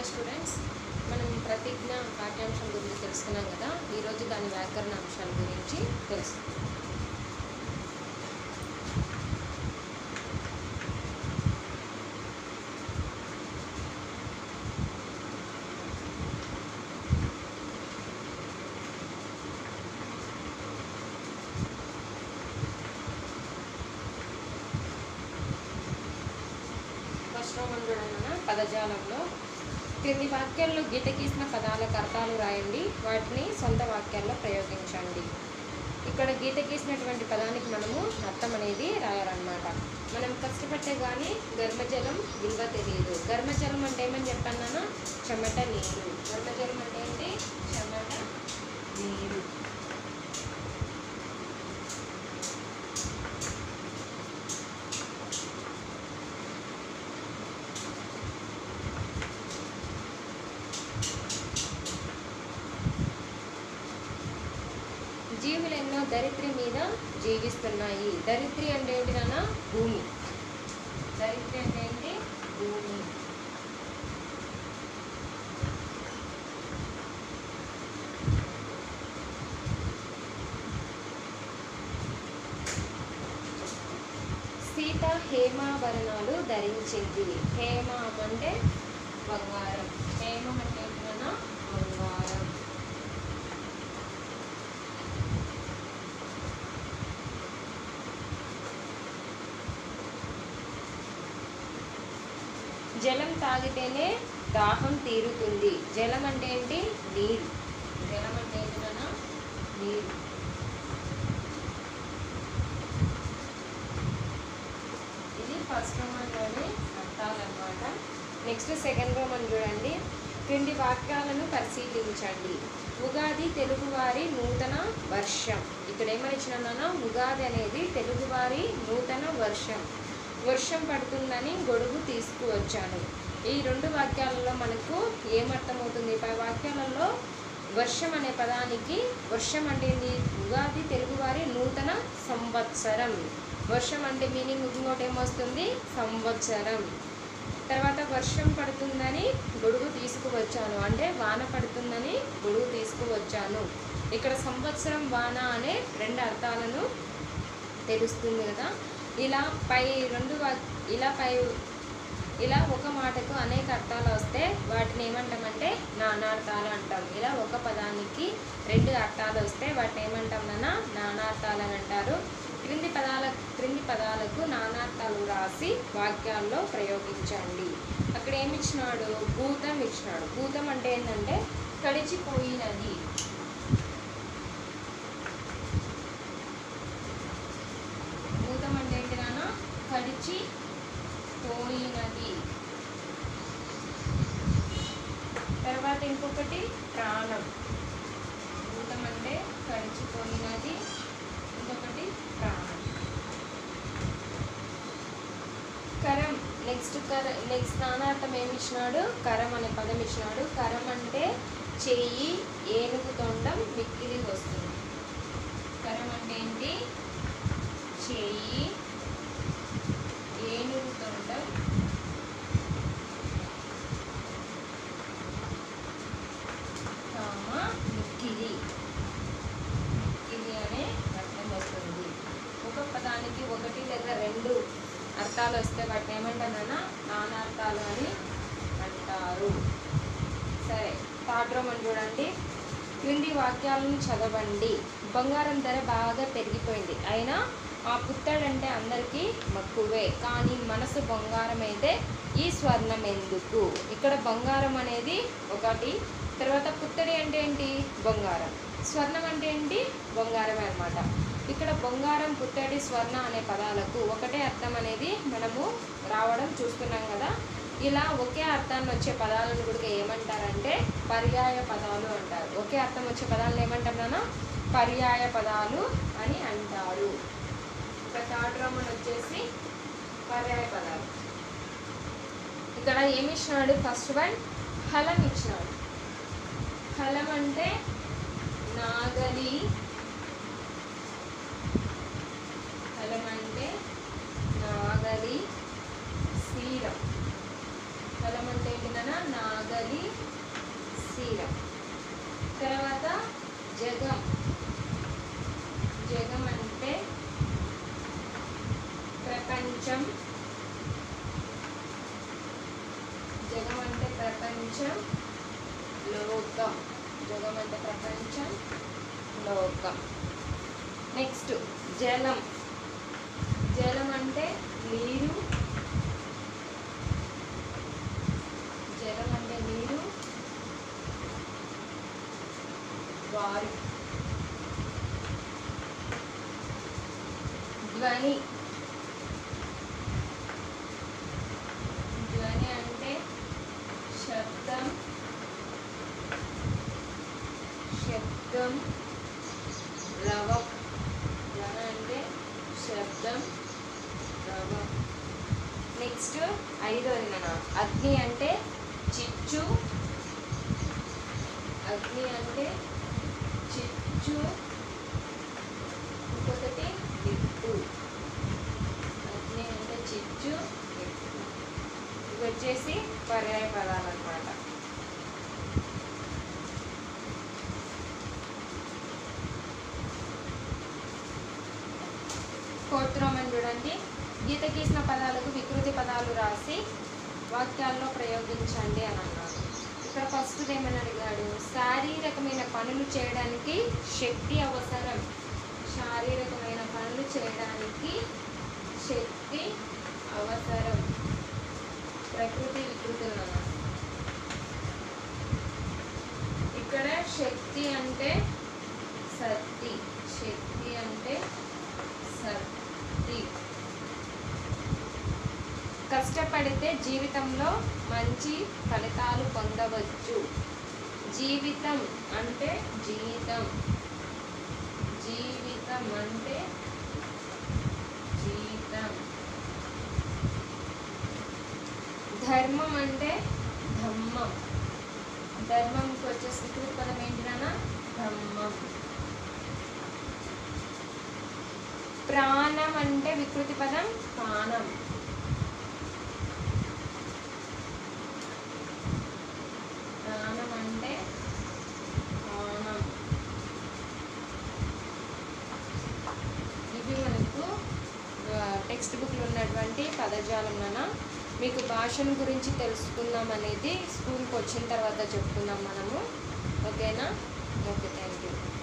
hi students మనం ప్రతిజ్ఞ పాఠ్యాంశం గురించి తెలుసుకున్నాం కదా ఈరోజు దాని వ్యాకరణ అంశాల గురించి తెలుసు ఫస్ట్ మనం చూడన్నా పదజాలంలో క్రింది వాక్యాల్లో గీత గీసిన పదాలకు అర్థాలు రాయండి వాటిని సొంత వాక్యాల్లో ప్రయోగించండి ఇక్కడ గీత గీసినటువంటి పదానికి మనము అర్థం అనేది రాయాలన్నమాట మనం కష్టపట్టే కానీ గర్భజలం విలువ తెలియదు గర్భజలం అంటే ఏమని చెప్పాను చెమట నీరు గర్భజలం అంటే ఏంటి చెమట నీరు జీవులు ఎన్నో దరిద్రి మీద జీవిస్తున్నాయి దరిద్రి అంటే ఏంటి నాన్న భూమి దరిద్రి అంటే ఏంటి భూమి సీత హేమాభరణాలు ధరించింది హేమం అంటే బంగారం హేమం అంటే ఏంటి నాన్న బంగారం జలం తాగితేనే దాహం తీరుతుంది జలం అంటే ఏంటి నీరు జలం అంటే ఏంటి నాన్న నీరు ఇది ఫస్ట్ రోమన్లోని అర్థాలన్నమాట నెక్స్ట్ సెకండ్ రోమన్ చూడండి క్రింది వాక్యాలను పరిశీలించండి ఉగాది తెలుగువారి నూతన వర్షం ఇక్కడ ఏమని ఇచ్చిన ఉగాది అనేది తెలుగువారి నూతన వర్షం వర్షం పడుతుందని గొడుగు తీసుకువచ్చాను ఈ రెండు వాక్యాలలో మనకు ఏమర్థమవుతుంది పై వాక్యాలలో వర్షం అనే పదానికి వర్షం అంటే ఏంది ఉగాది తెలుగువారి నూతన సంవత్సరం వర్షం అంటే మీనింగ్ ఇంకోటి ఏమొస్తుంది సంవత్సరం తర్వాత వర్షం పడుతుందని గొడుగు తీసుకువచ్చాను అంటే వాన పడుతుందని గొడుగు తీసుకువచ్చాను ఇక్కడ సంవత్సరం వాన అనే రెండు అర్థాలను తెలుస్తుంది కదా ఇలా పై రెండు వా ఇలా పై ఇలా ఒక మాటకు అనేక అర్థాలు వస్తే వాటిని ఏమంటామంటే నానార్థాలు అంటాం ఇలా ఒక పదానికి రెండు అర్థాలు వస్తే వాటిని ఏమంటాం నాన్న నానార్థాలు అని అంటారు క్రింది పదాల క్రింది పదాలకు నానార్థాలు రాసి వాక్యాల్లో ప్రయోగించండి అక్కడ ఏమి ఇచ్చినాడు భూతం ఇచ్చినాడు భూతం అంటే ఏంటంటే కడిచిపోయినది భూతం అంటే ఏంటి నాన్న కడిచి పోయినది తర్వాత ఇంకొకటి ప్రాణం భూతం అంటే కడిచిపోయినది ఇంకొకటి ప్రాణం కరం నెక్స్ట్ కర నెక్స్ట్ నానార్థం ఏమి ఇచ్చినాడు కరం అనే పదం ఇచ్చినాడు కరం అంటే చెయ్యి ఏనుగు తొండం మిక్కిలి వస్తుంది కరం అంటే ఏంటి చెయ్యి ఏనుగు తొండం కామ మిక్కిలి మిక్కిలి అనే అర్థం వస్తుంది ఒక పదానికి ఒకటి లేదా రెండు అర్థాలు వస్తే వాటిని ఏమంటారన్నా నానార్థాలు అని అంటారు సరే పాఠ్రోమని చూడండి క్రింది వాక్యాలను చదవండి బంగారం ధర బాగా పెరిగిపోయింది అయినా ఆ పుత్తడంటే అందరికీ మక్కువే కానీ మనసు బంగారం అయితే ఈ స్వర్ణం ఎందుకు ఇక్కడ బంగారం అనేది ఒకటి తర్వాత పుత్తడి అంటే ఏంటి బంగారం స్వర్ణం అంటే ఏంటి బంగారమే అన్నమాట ఇక్కడ బంగారం పుత్తడి స్వర్ణ అనే పదాలకు ఒకటే అర్థం అనేది మనము రావడం చూస్తున్నాం కదా ఇలా ఒకే అర్థాన్ని వచ్చే పదాలను కూడా ఏమంటారంటే పర్యాయ పదాలు అంటారు ఒకే అర్థం వచ్చే పదాలను ఏమంటాం నాన్న పర్యాయ పదాలు అని అంటారు ఇక్కడ థర్డ్ రోమన్ వచ్చేసి పర్యాయ పదాలు ఇక్కడ ఏమి ఇచ్చినాడు ఫస్ట్ వన్ హలం ఇచ్చినాడు హలం అంటే నాగలి హలం అంటే నాగలి శీలం ఫలం అంటే ఏంటి నాన్న నాగలి సీర తర్వాత జగం జగం అంటే ప్రపంచం జగం అంటే ప్రపంచం లోకం జగం అంటే ప్రపంచం లోకం నెక్స్ట్ జలం జలం అంటే నీరు జలం అంటే నీరు వారు ధ్వని ధ్వని అంటే శబ్దం శబ్దం రవం రవ అంటే శబ్దం రవం నెక్స్ట్ ఐదోది మన అగ్ని అంటే చిచ్చు అగ్ని అంటే చిచ్చు ఇంకొకటి నిప్పు అగ్ని అంటే చిచ్చు నిప్పు ఇవి వచ్చేసి పర్యాయ పదాలు అన్నమాట కోత్రోమని చూడండి గీత గీసిన పదాలకు వికృతి పదాలు రాసి వాక్యాల్లో ప్రయోగించండి అని అన్నారు ఇక్కడ ఫస్ట్ ఏమని అడిగాడు శారీరకమైన పనులు చేయడానికి శక్తి అవసరం శారీరకమైన పనులు చేయడానికి శక్తి అవసరం ప్రకృతి వికృతులు అన్నారు ఇక్కడ శక్తి అంటే శక్తి శక్తి అంటే శక్తి కష్టపడితే జీవితంలో మంచి ఫలితాలు పొందవచ్చు జీవితం అంటే జీవితం జీవితం అంటే జీవితం ధర్మం అంటే ధమ్మం ధర్మంకి వచ్చే వికృతి పదం ఏంటి నాన్న ధమ్మం ప్రాణం అంటే వికృతి పదం ప్రాణం ప్రాణం అంటే ప్రాణం ఇవి మనకు టెక్స్ట్ బుక్లో ఉన్నటువంటి పదజాలం నాన్న మీకు భాషను గురించి తెలుసుకుందాం అనేది స్కూల్కి వచ్చిన తర్వాత చెప్పుకుందాం మనము ఓకేనా ఓకే థ్యాంక్ యూ